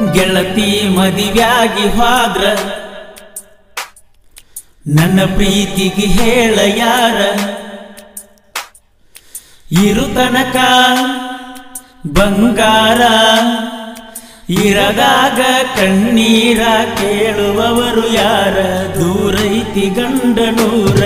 ಗೆಳತಿ ಮದಿವ್ಯಾಗಿ ಹೋದ್ರ ನನ್ನ ಪ್ರೀತಿಗೆ ಹೇಳ ಯಾರ ಇರು ತನಕ ಬಂಗಾರ ಇರದಾಗ ಕಣ್ಣೀರ ಕೇಳುವವರು ಯಾರ ದೂರೈತಿ ಗಂಡನೂರ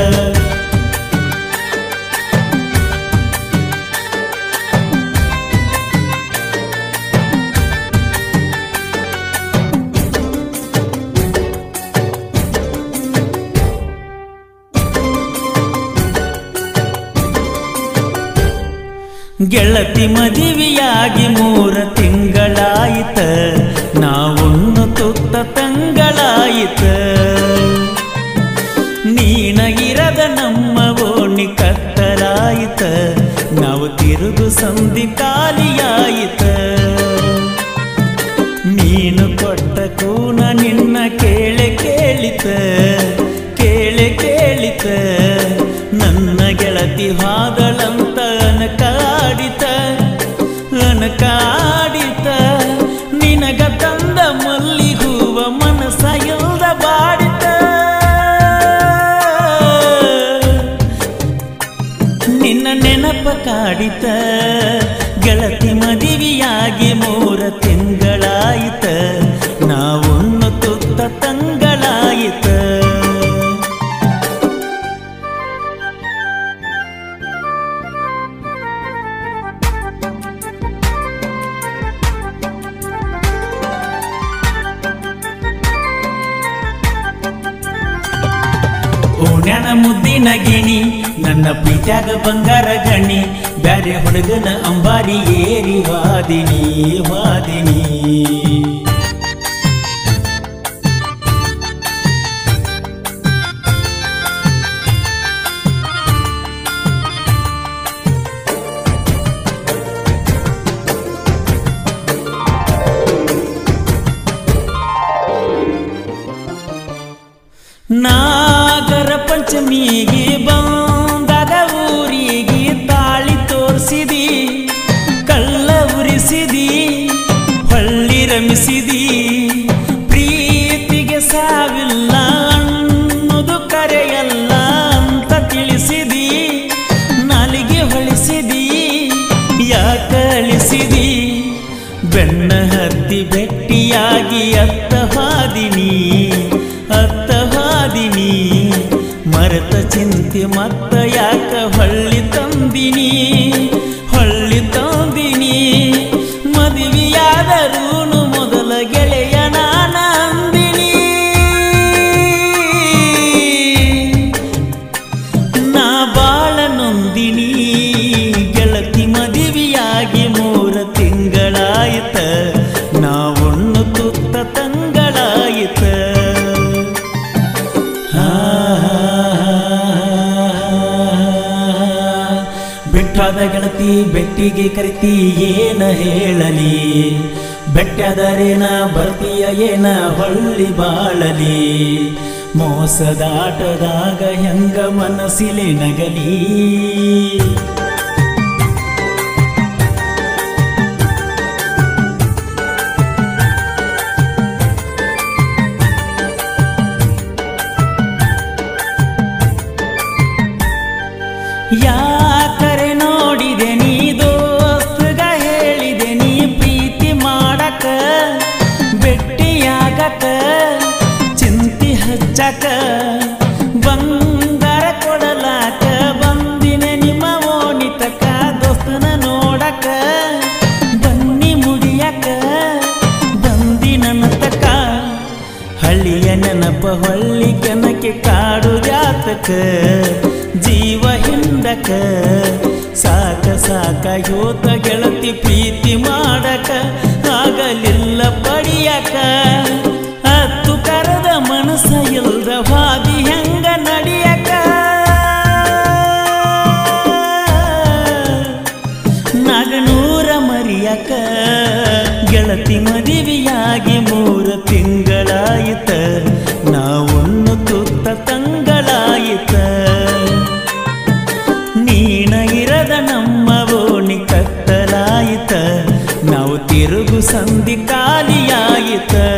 ಗೆಳತಿ ಮದುವೆಯಾಗಿ ಮೂರ ತಿಂಗಳಾಯಿತ ನಾವೊನ್ನು ತುತ್ತ ತಂಗಳಾಯಿತ ನೀನ ಇರದ ನಮ್ಮ ಓಣಿ ಕತ್ತಲಾಯಿತ ನಾವು ತಿರುಗು ಸಂಧಿ ಖಾಲಿಯಾಯಿತ ನೀನು ಕೊಟ್ಟ ಕೂನ ನಿನ್ನ ಕೇಳೆ ಕೇಳಿತ ಕೇಳೆ ಕೇಳಿತ ನನ್ನ ಗೆಳತಿ ಹಾದಳಂತ ಅನಕಾಡಿತ ಅನಕಾಡಿತ ನಿನಗ ತಂದ ಮಲ್ಲಿಗೂವ ಮನಸ ಇಲ್ದ ಬಾಡಿತ ನಿನ್ನ ನೆನಪ ಕಾಡಿತ ಗೆಳತಿ ಮದುವೆಯಾಗಿ ಮೂರ ತಿಂಗಳಾಯಿತ ನಾವೊನ್ನು ತುತ್ತ ತಂಗಳಾಯಿತ ಓಣ್ಯಾನ ಮುದ್ದಿನ ಗಿಣಿ ನನ್ನ ಪ್ರೀತ್ಯಾಗ ಬಂಗಾರ ಗಣಿ ಬ್ಯಾರೆ ಹುಡುಗನ ಅಂಬಾರಿ ಏರಿ ವಾದಿನಿ ವಾದಿನಿ ನಾಗರ ಪಂಚಮಿಗೆ ಬಂದಾಗ ಊರಿಗೆ ತಾಳಿ ತೋರಿಸಿದಿ ಕಳ್ಳ ಉರಿಸಿದಿ ಹೊಳ್ಳಿ ರಮಿಸಿದಿ ಪ್ರೀತಿಗೆ ಸಾವಿಲ್ಲ ಅನ್ನೋದು ಕರೆಯಲ್ಲ ಅಂತ ತಿಳಿಸಿದಿ ನಾಲಿಗೆ ಹೊಳಿಸಿದಿ ಯಾಕಳಿಸಿದಿ ಬೆನ್ನ ಹತ್ತಿ ಬೆಟ್ಟಿಯಾಗಿ ಅತ್ತ ಹಾದಿನಿ ಅತ್ತ ಹಾದಿನಿ ಮರೆತ ಚಿಂತೆ ಮತ್ತ ಯಾಕ ಹೊಳ್ಳಿ ತಂದಿನಿ ಹೊಳ್ಳಿ ತಂದಿನಿ ಮದುವೆಯಾದರೂನು ಮೊದಲ ಗೆಳೆಯ ನಾನ ಅಂದಿನಿ ನಾ ಬಾಳ ನೊಂದಿನಿ ಗೆಳತಿ ಮದುವೆಯಾಗಿ ಮೂರ ತಿಂಗಳಾಯಿತ ನಾವೊಣ್ಣು ತುತ್ತ ತಂಗಳಾಯಿತ ಆ, ಬಿಟ್ಟಾದ ಗೆಳತಿ ಬೆಟ್ಟಿಗೆ ಕರಿತಿ ಏನ ಹೇಳಲಿ ಬೆಟ್ಟದರೇನ ಬರ್ತೀಯ ಏನ ಹೊಳ್ಳಿ ಬಾಳಲಿ ಮೋಸದಾಟದಾಗ ಹೆಂಗ ಮನಸ್ಸಿಲೆ ನಗಲಿ ಯಾಕರೆ ನೋಡಿದೆ ನೀ ದೋಸ್ತಗ ಹೇಳಿದೆ ನೀ ಪ್ರೀತಿ ಮಾಡಕ ಬೆಟ್ಟಿಯಾಗಕ ಚಿಂತಿ ಹಚ್ಚಕ ಬಂಗಾರ ಕೊಡಲಾಕ ಬಂದಿನ ನಿಮ್ಮ ಓಣಿತಕ ದೋಸ್ತನ ನೋಡಕ ಬನ್ನಿ ಮುಡಿಯಕ ಬಂದಿನ ತಕ ಹಳ್ಳಿಯ ನೆನಪ ಹೊಳ್ಳಿ ಕೆನಕೆ ಕಾಡು ಜಾತಕ ಜೀವ ಹಿಂದಕ ಸಾಕ ಸಾಕ ಯೋತ ಗೆಳತಿ ಪ್ರೀತಿ ಮಾಡಕ ಆಗಲಿಲ್ಲ ಪಡಿಯಕ ಹತ್ತು ಕರದ ಮನಸ್ಸ ಇಲ್ದ ಹಾದಿ ಹೆಂಗ ನಡಿಯಕ ನಗನೂರ ಮರಿಯಕ ಗೆಳತಿ ಮದುವೆಯಾಗಿ ಮೂರ ತಿಂಗಳಾಯಿತ ನಾವೊನ್ನು ತುತ್ತ ತಂಗಳಾಯಿತ ನೀನ ಇರದ ನಮ್ಮ ಓಣಿ ಕತ್ತಲಾಯಿತ ನಾವು ತಿರುಗ ತಿರುಗು ಸಂಧಿ ಖಾಲಿಯಾಯಿತ